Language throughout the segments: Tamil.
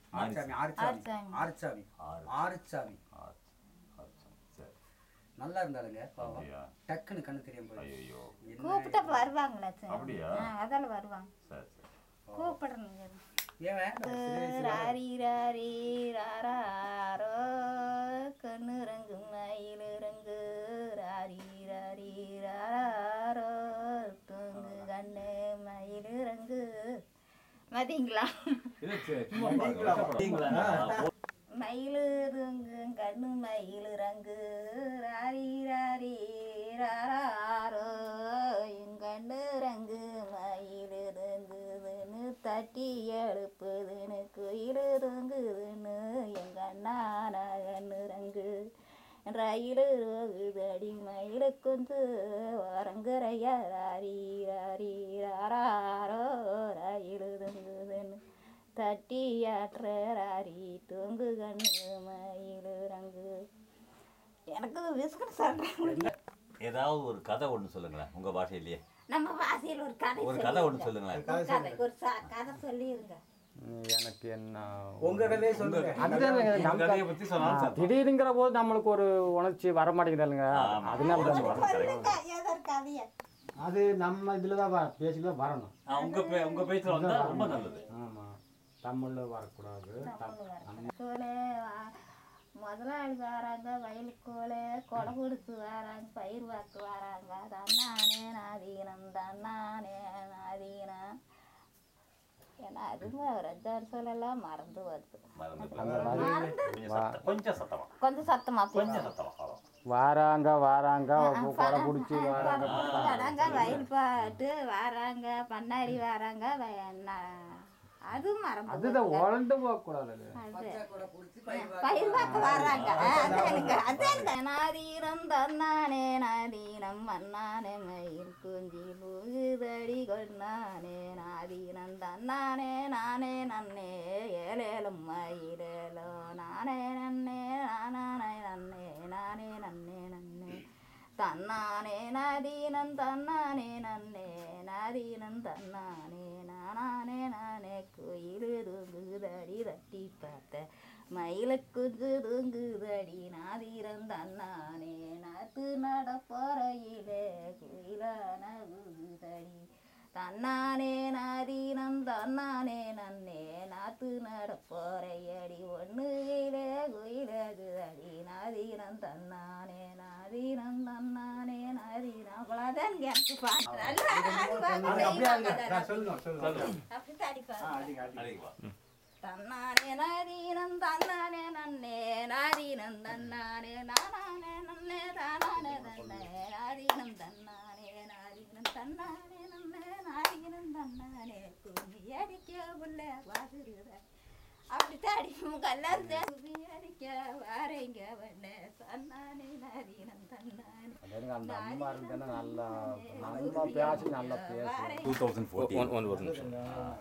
ஆறுச்சாமி ஆறுச்சாமி ஆறுச்சாமி. ஆறுச்சாமி ஆறு. ஆறுச்சாமி ஆறு ஆறு சரி நல்லா இருந்தாளுங்க பாவம் அப்படியா? டக்குன்னு கண்ணு தெரியாம போய் ஐயோ கூப்பிட்டா வருவாங்களா சார் அப்படியா? ஆ, அதெல்லாம் வருவாங்க சரி சரி கூப்பிடுறேங்க ஏன் ராரி ராரி ராரோ கண்ணு ரங்கு மயில் ரங்கு ராரி ராரி ராரோ தூங்கு கண்ணு மயில் ரங்கு மதிங்களா இது சரி, சும்மா பாருங்க. கஷ்டப்படாதீங்களா? மயில் தூங்கு கண்ணு மயில் ரங்கு ராரி ராரி ராரோ எங்கண்ணு ரங்கு மயில் ரங்குதுன்னு தட்டி எழுப்புதுன்னு குயில் தூங்குதுன்னு எங்க அண்ணா கண்ணு ரங்கு ரயில் ரோகுதடி மயில் குந்து வரங்குறையா ராரி ராரி ராரோ ரயில் தங்குதுன்னு தட்டி ஆற்ற ராரி தூங்கு கண்ணு மயில் ரங்கு எனக்கு விஸ்கர் சொல்றாங்க ஏதாவது ஒரு கதை ஒண்ணு சொல்லுங்களேன் உங்க பாஷையிலேயே நம்ம வாசியில் ஒரு கதை ஒரு கதை ஒண்ணு சொல்லுங்களேன் ஒரு கதை ஒரு ச- கதை சொல்லிருங்க ம், எனக்கு என்ன உங்க கதையை சொல்லுங்க அதுதான் உங்க நம்ம கதையை பத்தி சொன்னாலும் சரி. திடீருங்கிற போது நம்மளுக்கு ஒரு உணர்ச்சி வர மாட்டேங்குதுல்லுங்க ஆமா. அதனால தான் சொல்லுங்க ஏதோ ஒரு கதையை அது நம்ம இதில் தான் பேசிட்டு தான் வரணும் ஆ, உங்க பே உங்க பேச்சுல வந்தா ரொம்ப நல்லது ஆமாம் தமிழில் வரக்கூடாது கோலே முதலாளி வராங்க வயலுக்கோலே கொடை கொடுத்து வராங்க பயிர் வாக்கு வராங்க தன்னானே நாதீனம் தன்னானே நாதீனம் ஏன்னா அதுவும் ஒரு அஞ்சாறு சொல்லலாம் மறந்து வருது மறந்து கொஞ்சம் சத்தம் கொஞ்சம் சத்தமா கொஞ்சம் சத்தமா கொஞ்சம் சத்தமா அவ்வளவு. வாராங்க வாராங்க கொடை பிடிச்சி வாராங்க வராங்க வயல் பாட்டு வராங்க பண்ணாரி வராங்க வ- என்ன- அதுவும் மறந்து அதுதான் உழண்டு போகக்கூடாது அது அது. பச்சை கூட புடிச்சு பயிர் வாக்கு பயிர் பார்க்க வர்றாங்க அது எனக்கு அது எனக்கு நாதீனம் தன்னானே நாதீனம் மன்னானே மயில் குஞ்சி புகுதடி கொண்டானே நாதீனம் தன்னானே நானே நன்னே ஏலேலும் மயிலேலோ நானே நன்னே நானே நன்னே நானே நன்னே நன்னே தன்னானே நாதீனம் தன்னானே நன்னே நாதீனம் தன்னானே நானானே நானே கோயில் தூங்குதடி தட்டி பார்த்த மயில குஞ்சு தூங்குதடி நாதீரம் தன்னானே நாத்து நட போறையிலே கோயிலான குதடி தன்னானே நாதீனம் தன்னானே நன்னே நாத்து நட போறையடி ஒண்ணுகிலே கோயிலகுதடி நாதீனம் தன்னானே நாதீனம் தன்னானே நாதீனம் அவ்வளோதான் எனக்கு பாட்டு நல்லா அது பாட்டு செய்வாங்க தானே. சொல்லுங்க சொல்லுங்க அப்படி தடிப்பாங்க அடிக்கு வா. தன்னானே நாதீனம் தன்னானே நன்னே நாதீனம் தன்னானே நானானே நன்னே தானானே தன்னே நாதீனம் தன்னானே நாதீனம் தன்னானே நன்னே நாதீனம் தன்னானே கும்மி அடிக்க உள்ள வாசுருத அப்படி தாடி முகெல்லாம் கும்மி அடிக்க வாரேங்க வண்ணே தன்னானே நாதீனம் தன்னானே அதுங்க அந்த அம்மா இருந்தேன்னா நல்லா நம்ம பேசி நல்லா பேசுவோம் 2014. one one one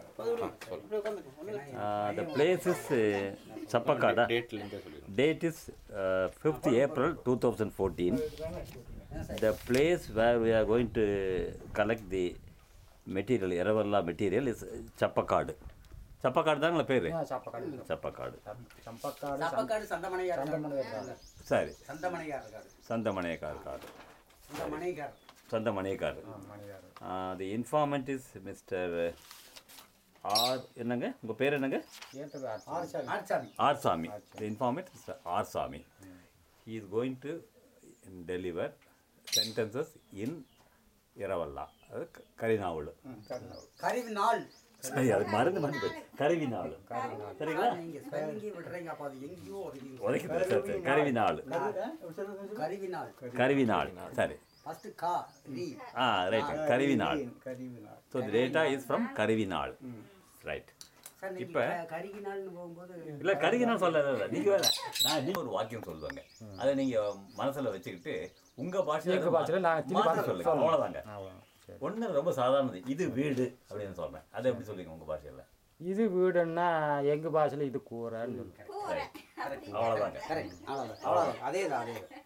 Uh, the place is uh, Chappakada. date லிருந்தே சொல்லிடுங்க Date is uh, 5th April 2014. The place where we are going to collect the material, Eravalla material is Chappakadu. Chappakadu தாங்களா பேர் சப்பக்காடு சப்பக்காடு சம்பக்காடு சப்பக்காடு சந்தமனையார் சந்தமனை இருக்காங்க சரி சந்தமனையார் இருக்காரு சந்தமனையக்கார் காடு சந்தமனைகார் சந்தமனையக்கார் மணியார் the informant is mister R என்னங்க உங்கள் பேர் என்னங்க கேட்டது ஆர்ச்சாமி R Samy the informant is R Samy he is going to deliver sentences in இரவல்லா அது க- கரிநாவல் கருவி நாள் சரி அது மருந்து மருந்து போய் கருவிநாள் சரிங்களா நீங்க ஸ்பெல்லிங்கே விடுறீங்க அப்ப அது எங்கேயோ ஒதுங்கி உதைக்கு சரி சரி கருவிநாள் கருவி நாள் கருவிநாள் சரி ஃபர்ஸ்ட் கா ரி ஆ right Karuvinal so the data is from Karuvinal right sir நீங்க இப்ப- க- கருவி நாள்னு போகும்போது இல்ல கருகினா சொல்ல நீங்க வேற நான் நீங்க ஒரு வாக்கியம் சொல்லுவாங்க அதை நீங்க மனசுல வச்சுக்கிட்டு உங்க பாஷையில எங்க பாஷையில நான் திருப்பி மாத்தி பார்த்து சொல்லுங்க சொல்லணும். அவ்வளவுதாங்க ஒண்ணு ரொம்ப சாதாரணது இது வீடு அப்படின்னு சொல்றேன் அதை எப்படி சொல்லுங்க உங்க பாஷையில இது வீடுன்னா எங்க பாஷையில இது கூரைன்னு சொல்லுவோம் கூரை அப்படி அவ்வளவுதாங்க கரெக்ட் அவ்வளோதான் அவ்வளோதான் அதே தான் அதே தான்.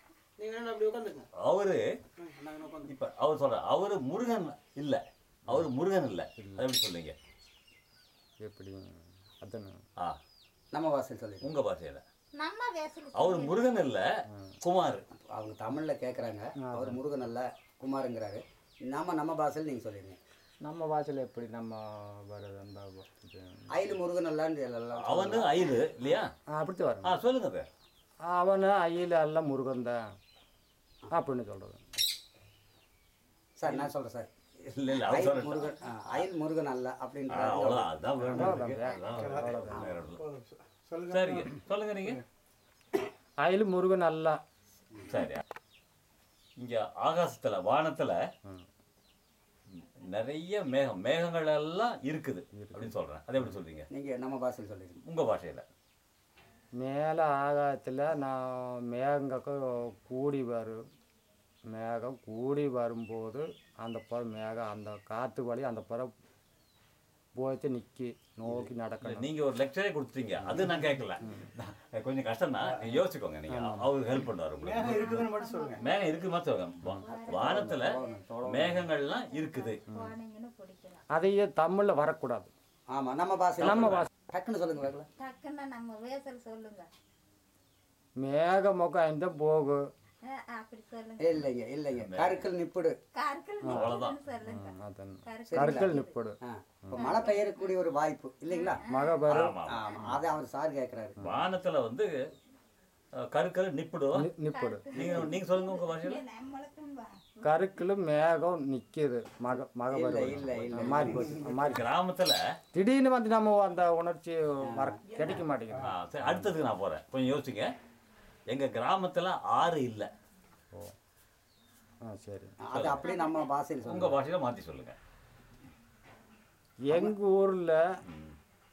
அவரு இப்ப அவர் சொல்ற அவரு முருகன் இல்ல அவரு முருகன் இல்ல அதை எப்படி சொல்லுங்க எப்படி அதானே ஆ நம்ம வாசல் சொல்லிடுங்க உங்கள் பாஷையில் நம்ம வேசல் அவர் முருகன் இல்லை குமார் அவங்க தமிழில் கேட்குறாங்க அவர் முருகன் அல்ல குமாருங்கிறாரு நாம நம்ம பாஷையில் நீங்கள் சொல்லிடுங்க நம்ம பாஷையில் எப்படி நம்ம வருது அந்த இது. அயில் முருகன் அல்லான்னு எல்லாம் அவனு ஐது இல்லையா ஆ, அப்படித்தான் வரும் ஆ சொல்லுங்க சார் அவனு ஐயில் எல்லாம் முருகன் தான் அப்படின்னு சொல்கிறது சார் நான் சொல்கிறேன் சார் இல்லை இல்லை அவர் அயில் சொல்லிட்டான் முருகன் ஆ, அயில் முருகன் அல்ல ஆ, அப்படின்ற அவ்வளோதான் அதுதான் வேணும் எனக்கு. அதான் வேணும். வேற ஒண்ணும் இல்ல. சரிங்க சொல்லுங்க நீங்க ஐயில் முருகன் அல்ல சரி இங்க ஆகாசத்துல வானத்துல நிறைய மேகம் மேகங்கள் எல்லாம் இருக்குது அப்படின்னு சொல்றேன் அதை எப்படி சொல்றீங்க நீங்கள் நம்ம பாஷையில் சொல்லிடுங்க உங்க பாஷையில மேலே ஆகாயத்தில் நான் மேகங்களுக்கு கூடி வரும் மேகம் கூடி வரும்போது அந்த புறம் மேகம் அந்த காற்று வழி அந்த புறம் போயிட்டு நிற்கி நோக்கி இல்ல, நடக்கணும் நீங்க ஒரு லெக்சரே கொடுத்துட்டீங்க அது நான் கேட்கல நான் கொஞ்சம் கஷ்டம் தான் நீங்க யோசிச்சுக்கோங்க நீங்க அவர் ஹெல்ப் பண்ணுவார் உங்களுக்கு இருக்குதுன்னு மட்டும் சொல்லுங்க மேகம் இருக்கு மாதிரி சொல்லுங்க வா- வானத்துல மேகங்கள்லாம் இருக்குது போனீங்கன்னு பிடிக்கலாம் அதையே தமிழில் வரக்கூடாது ஆமாம் நம்ம பாஷையில் நம்ம பாஷை டக்குன்னு சொல்லுங்க பார்க்கலாம் டக்குன்னு நம்ம வேசல் சொல்லுங்க மேக முகம் எந்த போகு ஆ, அப்படி சொல்லுங்க இல்லைங்க இல்லைங்க கருக்கள் நிப்புடு கார்கள் அவ்வளவுதான். சொல்லுங்க அதன் கருக்கல் கற்கள் நிற்படு ஆ இப்போ மழை பெய்யக்கூடிய ஒரு வாய்ப்பு இல்லைங்களா மக வரும் ஆமா ஆமாம் அதை அவர் சார் கேட்குறாரு வானத்துல வந்து அஹ், கருக்கரு நிப்பிடும் நி- நிற்படு நீங்க நீங்க சொல்லுங்க உங்க பாஷையில நம்மளுக்கும் வா. கருக்கில் மேகம் நிற்கிது மக மக இல்லை வரும் இல்லை இல்லை மாறி போச்சு மாறி கிராமத்துல திடீர்னு வந்து நம்ம அந்த உணர்ச்சி வர கிடைக்க மாட்டேங்குது ஆ, சரி அடுத்ததுக்கு நான் போறேன் கொஞ்சம் யோசிங்க எங்க கிராமத்துல ஆறு இல்ல ஓ ஆ சரி அது அப்படியே நம்ம பாஷையில் உங்க சொல்லுங்க பாஷையில மாத்தி சொல்லுங்க எங்க ஊர்ல ம்.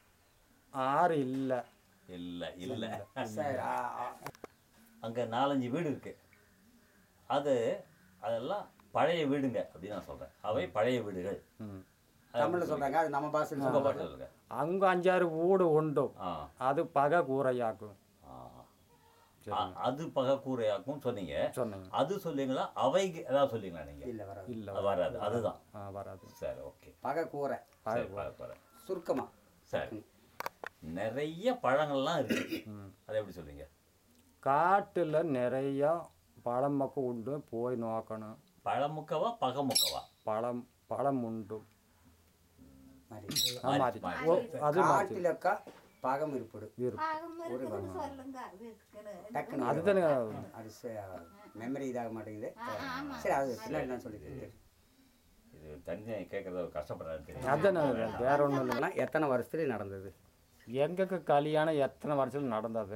ஆறு இல்லை இல்ல இல்ல சார் ஆ, ஆ, அங்க நாலஞ்சு வீடு இருக்கு அது அதெல்லாம் பழைய வீடுங்க அப்படின்னு நான் சொல்றேன் அவை பழைய வீடுகள் ம் தமிழ்ல சொல்றாங்க அது நம்ம பாஷையில் உங்க சொல்லுங்க பாஷை சொல்லுங்க அங்கே அஞ்சாறு வீடு உண்டு ஆ அது பகை கூரையாக்கும் ஆ. அ- அது பகக்கூரையாக்கும் சொன்னீங்க சொன்னீங்க அது சொல்லுங்களா அவைக்கு ஏதாவது சொல்லுங்களா நீங்க இல்லை வராது இல்லை அது வராது அதுதான் ஆ வராது சரி ஓகே பகை கூரை சரி பகக்கூரை சுருக்கமா சரி நிறைய பழங்கள்லாம் இருக்கு அதை எப்படி சொல்றீங்க காட்டில் நிறைய பழம் மக்கம் உண்டு போய் நோக்கணும் பழமுக்கவா பகமுக்கவா பழம் பழம் உண்டு மாதிரி ஆ, மாறி மாறி. ஓ, அது மாறி காட்டிலக்கா பாகம் இருப்படு பாகம் இருக்குதுன்னு சொல்லுங்க இருக்குது. டக்குன்னு அதுதானே அது மெமரி இதாக மாட்டேங்குது சரி அது பின்னாடி நான் சொல்லிக்கிறேன் இது தனியாக கேட்கறத கஷ்டப்படுறாரு தெரியும் அதுதானே வேற ஒன்றும் இல்லை ஆனால் எத்தனை வருஷத்துல நடந்தது எங்களுக்கு கல்யாணம் எத்தனை வருஷம் நடந்தது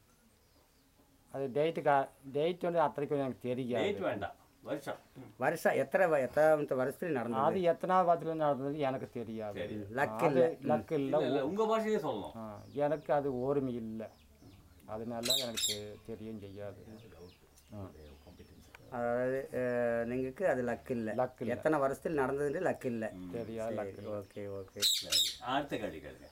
அது டேட்டு கா டேட் வந்து அத்தனைக்கு எனக்கு தெரியாது டேட் வேண்டாம் வருஷம் வருஷம் எத்தனை வ- எத்தனை வருஷத்துல நடந்தது அது எத்தனாவது வருஷத்துல நடந்தது எனக்கு தெரியாது சரி லக் அது இல்லை லக்கு இல்லை இல்ல, இல்ல, உங்க பாஷையே சொல்லணும் ஆ, எனக்கு அது ஓர்மை இல்லை அதனால எனக்கு தெ- தெரியவும் செய்யாது ஆ. அதாவது அஹ், நீங்களுக்கு அது லக் இல்லை லக் இல்ல. எத்தனை வருஷத்துல நடந்ததுன்னு லக் இல்லை தெரியாது லக்கு சரி ஓகே ஓகே சரி. அடுத்த கேள்வி கேளுங்க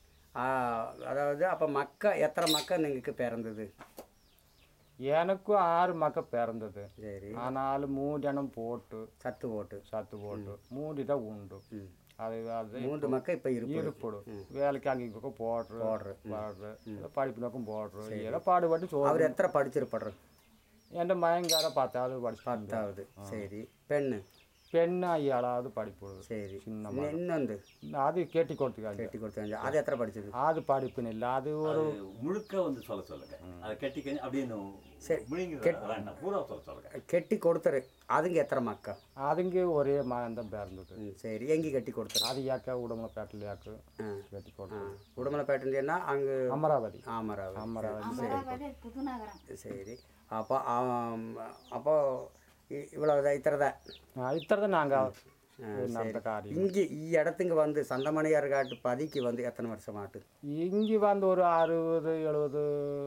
அதாவது அப்போ மக்கா எத்தனை மக்கள் നിങ്ങൾക്ക് பிறந்தது எனக்கும் ஆறு மக்கள் பிறந்தது சரி ஆனாலும் மூணு இடம் போட்டு சத்து ஓட்டு சத்து போட்டு மூணு இடம் உண்டு ம். அது அது மூன்று மக்கள் இப்போ இருப்பு இருப்படும் வேலைக்கு அங்கே இங்கே போடுற போடுற படிப்பு நோக்கம் போடுற ஏதோ பாடுபட்டு சோறு அவர் எத்தனை படிச்சிருப்படுறாரு என் மயங்கார பார்த்தாவது படிச்சு பத்தாவது சரி பெண்ணு பெண்ணு ஏழாவது படிப்புடுது சரி சின்ன இன்னும் இன்னொன்று அது கேட்டி கொடுத்துக்காங்க கட்டி கொடுத்தாங்க அது எத்தனை படிச்சது அது படிப்புன்னு இல்லை அது ஒரு அது முழுக்க வந்து சொல்ல சொல்லுங்க அதை கட்டிக்க அப்படின்னு சரி. முழுங்கி வேண்டாம் பூரா சொல்ல சொல்லுங்க கெட்டி கொடுத்துரு அதுங்க எத்தனை மக்கா அதுங்க ஒரே மகன் தான் பிறந்தது ம் சரி எங்கே கட்டி கொடுத்துரு அது ஏக்க உடம்புல யாக்கு ஆ கட்டி கொடுத்து உடுமலைப்பேட்டைன்னா அங்கே அமராவதி ஆமராவதி அமராவதி அமராவதி புதுநகரம் சரி அப்போ ஆம், அப்போ இ- இவ்வளவுதான் இத்தனைதான் இத்தனை நாங்கள் நடந்த காரியம் இங்கே ഈ இடத்துக்கு வந்து சந்தமணியார் காட்டு பதிக்கு வந்து எத்தனை வருஷம் ஆட்டு இங்கே வந்து ஒரு அறுபது எழுபது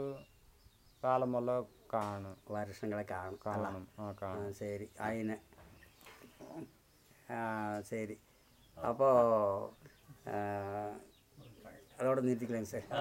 காலமெல்லாம் காணும் வருஷங்களை കാണും காணும் ஆ ആ, காணும் ശരി അതിന് ആ, ശരി അപ്പോൾ അതോടെ നിർത്തിക്കலாங்க சார்